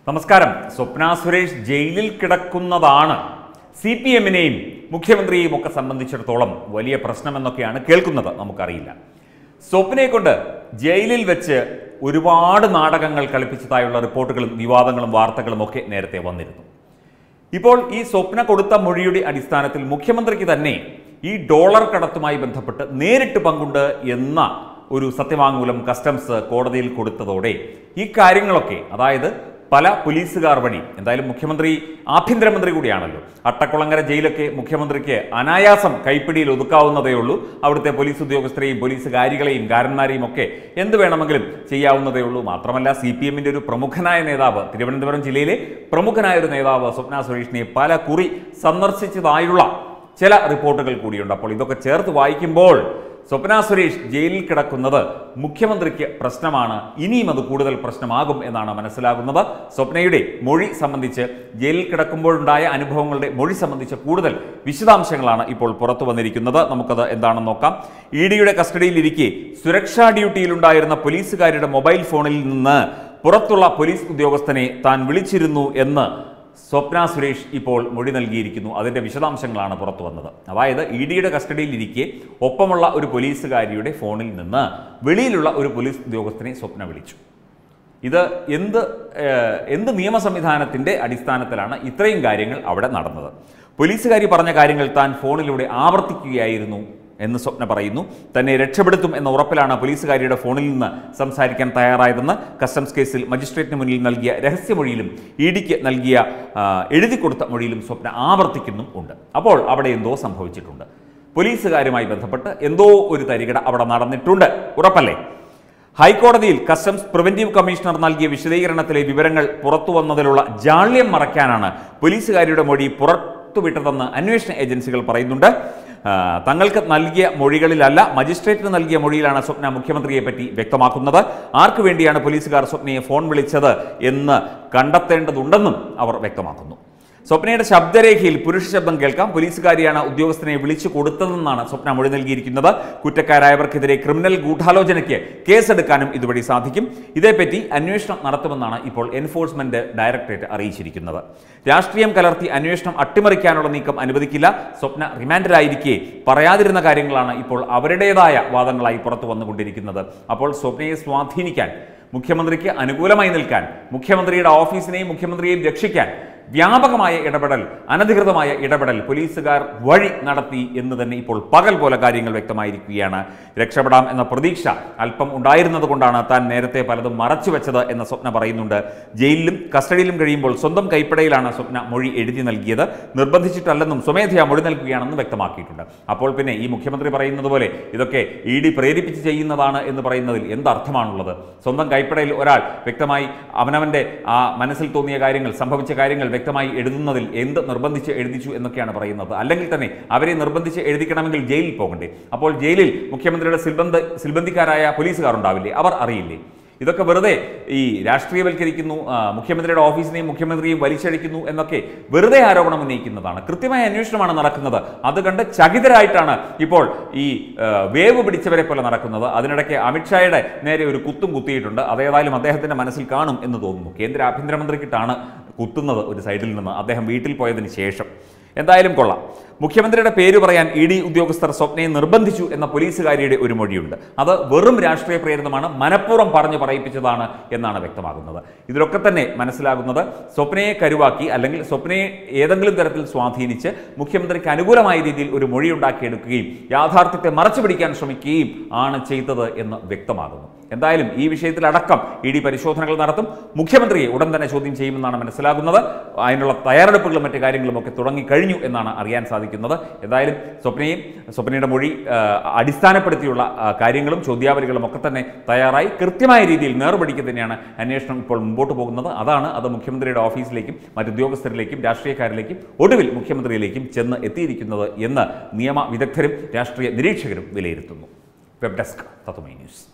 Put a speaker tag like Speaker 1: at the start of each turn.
Speaker 1: നമസ്കാരം സ്വപ്ന സുരേഷ് ജയിലിൽ കിടക്കുന്നതാണ് സി പി എമ്മിനെയും മുഖ്യമന്ത്രിയെയും ഒക്കെ സംബന്ധിച്ചിടത്തോളം വലിയ പ്രശ്നമെന്നൊക്കെയാണ് കേൾക്കുന്നത് നമുക്കറിയില്ല സ്വപ്നയെ കൊണ്ട് ജയിലിൽ വെച്ച് ഒരുപാട് നാടകങ്ങൾ കളിപ്പിച്ചതായുള്ള റിപ്പോർട്ടുകളും വിവാദങ്ങളും വാർത്തകളും ഒക്കെ നേരത്തെ വന്നിരുന്നു ഇപ്പോൾ ഈ സ്വപ്ന കൊടുത്ത മൊഴിയുടെ അടിസ്ഥാനത്തിൽ മുഖ്യമന്ത്രിക്ക് തന്നെ ഈ ഡോളർ കടത്തുമായി ബന്ധപ്പെട്ട് നേരിട്ട് പങ്കുണ്ട് എന്ന ഒരു സത്യവാങ്മൂലം കസ്റ്റംസ് കോടതിയിൽ കൊടുത്തതോടെ ഈ കാര്യങ്ങളൊക്കെ അതായത് പല പോലീസുകാർ വഴി എന്തായാലും മുഖ്യമന്ത്രി ആഭ്യന്തരമന്ത്രി കൂടിയാണല്ലോ അട്ടക്കുളങ്ങര ജയിലൊക്കെ മുഖ്യമന്ത്രിക്ക് അനായാസം കൈപ്പിടിയിൽ ഒതുക്കാവുന്നതേ ഉള്ളൂ അവിടുത്തെ പോലീസ് ഉദ്യോഗസ്ഥരെയും പോലീസുകാരികളെയും കാരന്മാരെയും ഒക്കെ എന്ത് വേണമെങ്കിലും ചെയ്യാവുന്നതേ ഉള്ളൂ മാത്രമല്ല സി പി എമ്മിന്റെ ഒരു പ്രമുഖനായ നേതാവ് തിരുവനന്തപുരം ജില്ലയിലെ പ്രമുഖനായ ഒരു നേതാവ് സ്വപ്ന സുരേഷിനെ പല കുറി സന്ദർശിച്ചതായുള്ള ചില റിപ്പോർട്ടുകൾ കൂടിയുണ്ട് അപ്പോൾ ഇതൊക്കെ ചേർത്ത് വായിക്കുമ്പോൾ സ്വപ്ന സുരേഷ് ജയിലിൽ കിടക്കുന്നത് മുഖ്യമന്ത്രിക്ക് പ്രശ്നമാണ് ഇനിയും അത് കൂടുതൽ പ്രശ്നമാകും എന്നാണ് മനസ്സിലാകുന്നത് സ്വപ്നയുടെ മൊഴി സംബന്ധിച്ച് ജയിലിൽ കിടക്കുമ്പോഴുണ്ടായ അനുഭവങ്ങളുടെ മൊഴി സംബന്ധിച്ച് കൂടുതൽ വിശദാംശങ്ങളാണ് ഇപ്പോൾ പുറത്തു വന്നിരിക്കുന്നത് നമുക്കത് എന്താണെന്ന് നോക്കാം ഇ ഡിയുടെ കസ്റ്റഡിയിലിരിക്കെ സുരക്ഷാ ഡ്യൂട്ടിയിലുണ്ടായിരുന്ന പോലീസുകാരുടെ മൊബൈൽ ഫോണിൽ നിന്ന് പുറത്തുള്ള പോലീസ് ഉദ്യോഗസ്ഥനെ താൻ വിളിച്ചിരുന്നു എന്ന് സ്വപ്ന സുരേഷ് ഇപ്പോൾ മൊഴി നൽകിയിരിക്കുന്നു അതിൻ്റെ വിശദാംശങ്ങളാണ് പുറത്തു വന്നത് അതായത് ഇ ഡിയുടെ കസ്റ്റഡിയിലിരിക്കെ ഒപ്പമുള്ള ഒരു പോലീസുകാരിയുടെ ഫോണിൽ നിന്ന് വെളിയിലുള്ള ഒരു പോലീസ് ഉദ്യോഗസ്ഥനെ സ്വപ്ന വിളിച്ചു ഇത് എന്ത് ഏഹ്, എന്ത് നിയമ സംവിധാനത്തിൻ്റെ അടിസ്ഥാനത്തിലാണ് ഇത്രയും കാര്യങ്ങൾ അവിടെ നടന്നത് പോലീസുകാരി പറഞ്ഞ കാര്യങ്ങൾ താൻ ഫോണിലൂടെ ആവർത്തിക്കുകയായിരുന്നു എന്ന് സ്വപ്ന പറയുന്നു തന്നെ രക്ഷപ്പെടുത്തും എന്ന ഉറപ്പിലാണ് പോലീസുകാരിയുടെ ഫോണിൽ നിന്ന് സംസാരിക്കാൻ തയ്യാറായതെന്ന് കസ്റ്റംസ് കേസിൽ മജിസ്ട്രേറ്റിന് മുന്നിൽ നൽകിയ രഹസ്യമൊഴിയിലും ഇ ഡിക്ക് നൽകിയ ആ, എഴുതി കൊടുത്ത മൊഴിയിലും സ്വപ്ന ആവർത്തിക്കുന്നും ഉണ്ട് അപ്പോൾ അവിടെ എന്തോ സംഭവിച്ചിട്ടുണ്ട് പോലീസുകാരുമായി ബന്ധപ്പെട്ട് എന്തോ ഒരു തരികിട അവിടെ നടന്നിട്ടുണ്ട് ഉറപ്പല്ലേ ഹൈക്കോടതിയിൽ കസ്റ്റംസ് പ്രിവന്റീവ് കമ്മീഷണർ നൽകിയ വിശദീകരണത്തിലെ വിവരങ്ങൾ പുറത്തു വന്നതിലുള്ള ജാള്യം മറയ്ക്കാനാണ് പോലീസുകാരിയുടെ മൊഴി പുറത്തുവിട്ടതെന്ന് അന്വേഷണ ഏജൻസികൾ പറയുന്നുണ്ട് ആ, തങ്ങൾക്ക് നൽകിയ മൊഴികളിലല്ല മജിസ്ട്രേറ്റിന് നൽകിയ മൊഴിയിലാണ് സ്വപ്ന മുഖ്യമന്ത്രിയെ പറ്റി വ്യക്തമാക്കുന്നത് ആർക്കു വേണ്ടിയാണ് പോലീസുകാർ സ്വപ്നയെ ഫോൺ വിളിച്ചത് എന്ന് കണ്ടെത്തേണ്ടതുണ്ടെന്നും അവർ വ്യക്തമാക്കുന്നു സ്വപ്നയുടെ ശബ്ദരേഖയിൽ പുരുഷ ശബ്ദം കേൾക്കാം പോലീസുകാരിയാണ് ഉദ്യോഗസ്ഥനെ വിളിച്ചു കൊടുത്തതെന്നാണ് സ്വപ്ന മൊഴി നൽകിയിരിക്കുന്നത് കുറ്റക്കാരായവർക്കെതിരെ ക്രിമിനൽ ഗൂഢാലോചനയ്ക്ക് കേസെടുക്കാനും ഇതുവഴി സാധിക്കും ഇതേപ്പറ്റി അന്വേഷണം നടത്തുമെന്നാണ് ഇപ്പോൾ എൻഫോഴ്സ്മെന്റ് ഡയറക്ടറേറ്റ് അറിയിച്ചിരിക്കുന്നത് രാഷ്ട്രീയം കലർത്തി അന്വേഷണം അട്ടിമറിക്കാനുള്ള നീക്കം അനുവദിക്കില്ല സ്വപ്ന റിമാൻഡിലായിരിക്കെ പറയാതിരുന്ന കാര്യങ്ങളാണ് ഇപ്പോൾ അവരുടേതായ വാദങ്ങളായി പുറത്തു വന്നുകൊണ്ടിരിക്കുന്നത് അപ്പോൾ സ്വപ്നയെ സ്വാധീനിക്കാൻ മുഖ്യമന്ത്രിക്ക് അനുകൂലമായി നിൽക്കാൻ മുഖ്യമന്ത്രിയുടെ ഓഫീസിനെയും മുഖ്യമന്ത്രിയെയും രക്ഷിക്കാൻ വ്യാപകമായ ഇടപെടൽ അനധികൃതമായ ഇടപെടൽ പോലീസുകാർ വഴി നടത്തി എന്ന് തന്നെ ഇപ്പോൾ പകൽ പോലെ കാര്യങ്ങൾ വ്യക്തമായിരിക്കുകയാണ് രക്ഷപ്പെടാം എന്ന പ്രതീക്ഷ അല്പം ഉണ്ടായിരുന്നത് കൊണ്ടാണ് താൻ നേരത്തെ പലതും മറച്ചു വെച്ചത് എന്ന സ്വപ്ന പറയുന്നുണ്ട് ജയിലിലും കസ്റ്റഡിയിലും കഴിയുമ്പോൾ സ്വന്തം കൈപ്പടയിലാണ് സ്വപ്ന മൊഴി എഴുതി നൽകിയത് നിർബന്ധിച്ചിട്ടല്ലെന്നും സ്വമേധയാ മൊഴി നൽകുകയാണെന്നും വ്യക്തമാക്കിയിട്ടുണ്ട് അപ്പോൾ പിന്നെ ഈ മുഖ്യമന്ത്രി പറയുന്നത് പോലെ ഇതൊക്കെ ഇ ഡി പ്രേരിപ്പിച്ച് ചെയ്യുന്നതാണ് എന്ന് പറയുന്നതിൽ എന്തർത്ഥമാണുള്ളത് സ്വന്തം കൈപ്പടയിൽ ഒരാൾ വ്യക്തമായി അവനവൻ്റെ ആ മനസ്സിൽ തോന്നിയ കാര്യങ്ങൾ സംഭവിച്ച കാര്യങ്ങൾ വ്യക്തമായി എഴുതുന്നതിൽ എന്ത് നിർബന്ധിച്ച് എഴുതിച്ചു എന്നൊക്കെയാണ് പറയുന്നത് അല്ലെങ്കിൽ തന്നെ അവരെ നിർബന്ധിച്ച് എഴുതിക്കണമെങ്കിൽ ജയിലിൽ പോകണ്ടേ അപ്പോൾ ജയിലിൽ മുഖ്യമന്ത്രിയുടെ സിൽബന്ധ സിൽബന്ധിക്കാരായ പോലീസുകാർ ഉണ്ടാവില്ലേ അവർ അറിയില്ലേ ഇതൊക്കെ വെറുതെ ഈ രാഷ്ട്രീയവൽക്കരിക്കുന്നു ആ, മുഖ്യമന്ത്രിയുടെ ഓഫീസിനെയും മുഖ്യമന്ത്രിയെയും വലിച്ചഴിക്കുന്നു എന്നൊക്കെ വെറുതെ ആരോപണം ഉന്നയിക്കുന്നതാണ് കൃത്യമായ അന്വേഷണമാണ് നടക്കുന്നത് അത് കണ്ട് ചകിതരായിട്ടാണ് ഇപ്പോൾ ഈ ആ, വേവ് പിടിച്ചവരെ പോലെ നടക്കുന്നത് അതിനിടയ്ക്ക് അമിത്ഷായുടെ നേരെ ഒരു കുത്തും കുത്തിയിട്ടുണ്ട് അതേതായാലും അദ്ദേഹത്തിന്റെ മനസ്സിൽ കാണും എന്ന് തോന്നുന്നു കേന്ദ്ര ആഭ്യന്തരമന്ത്രിക്കിട്ടാണ് കുത്തുന്നത് ഒരു സൈഡിൽ നിന്ന് അദ്ദേഹം വീട്ടിൽ പോയതിന് ശേഷം എന്തായാലും കൊള്ളാം മുഖ്യമന്ത്രിയുടെ പേര് പറയാൻ ഇ ഡി ഉദ്യോഗസ്ഥർ സ്വപ്നയെ നിർബന്ധിച്ചു എന്ന പോലീസുകാരിയുടെ ഒരു മൊഴിയുണ്ട് അത് വെറും രാഷ്ട്രീയ പ്രേരിതമാണ് മനഃപൂർവ്വം പറഞ്ഞു പറയിപ്പിച്ചതാണ് എന്നാണ് വ്യക്തമാകുന്നത് ഇതിലൊക്കെ തന്നെ മനസ്സിലാകുന്നത് സ്വപ്നയെ കരുവാക്കി അല്ലെങ്കിൽ സ്വപ്നയെ ഏതെങ്കിലും തരത്തിൽ സ്വാധീനിച്ച് മുഖ്യമന്ത്രിക്ക് അനുകൂലമായ രീതിയിൽ ഒരു മൊഴി ഉണ്ടാക്കിയെടുക്കുകയും യാഥാർത്ഥ്യത്തെ മറച്ചു പിടിക്കാൻ ശ്രമിക്കുകയും ആണ് ചെയ്തത് എന്ന് വ്യക്തമാകുന്നു എന്തായാലും ഈ വിഷയത്തിലടക്കം ഇ ഡി പരിശോധനകൾ നടത്തും മുഖ്യമന്ത്രിയെ ഉടൻ തന്നെ ചോദ്യം ചെയ്യുമെന്നാണ് മനസ്സിലാകുന്നത് അതിനുള്ള തയ്യാറെടുപ്പുകളും മറ്റു കാര്യങ്ങളും ഒക്കെ തുടങ്ങിക്കഴിഞ്ഞു എന്നാണ് അറിയാൻ സാധിക്കുന്നത് എന്തായാലും സ്വപ്നയും സ്വപ്നയുടെ മൊഴി ആ, അടിസ്ഥാനപ്പെടുത്തിയുള്ള ആ, കാര്യങ്ങളും ചോദ്യാവലികളും ഒക്കെ തന്നെ തയ്യാറായി കൃത്യമായ രീതിയിൽ നേർപടിക്ക് തന്നെയാണ് അന്വേഷണം ഇപ്പോൾ മുമ്പോട്ട് പോകുന്നത് അതാണ് അത് മുഖ്യമന്ത്രിയുടെ ഓഫീസിലേക്കും മറ്റ് ഉദ്യോഗസ്ഥരിലേക്കും രാഷ്ട്രീയക്കാരിലേക്കും ഒടുവിൽ മുഖ്യമന്ത്രിയിലേക്കും ചെന്ന് എത്തിയിരിക്കുന്നത് എന്ന് നിയമ വിദഗ്ധരും രാഷ്ട്രീയ നിരീക്ഷകരും വിലയിരുത്തുന്നു വെബ് ഡെസ്ക് തത്വമൈ ന്യൂസ്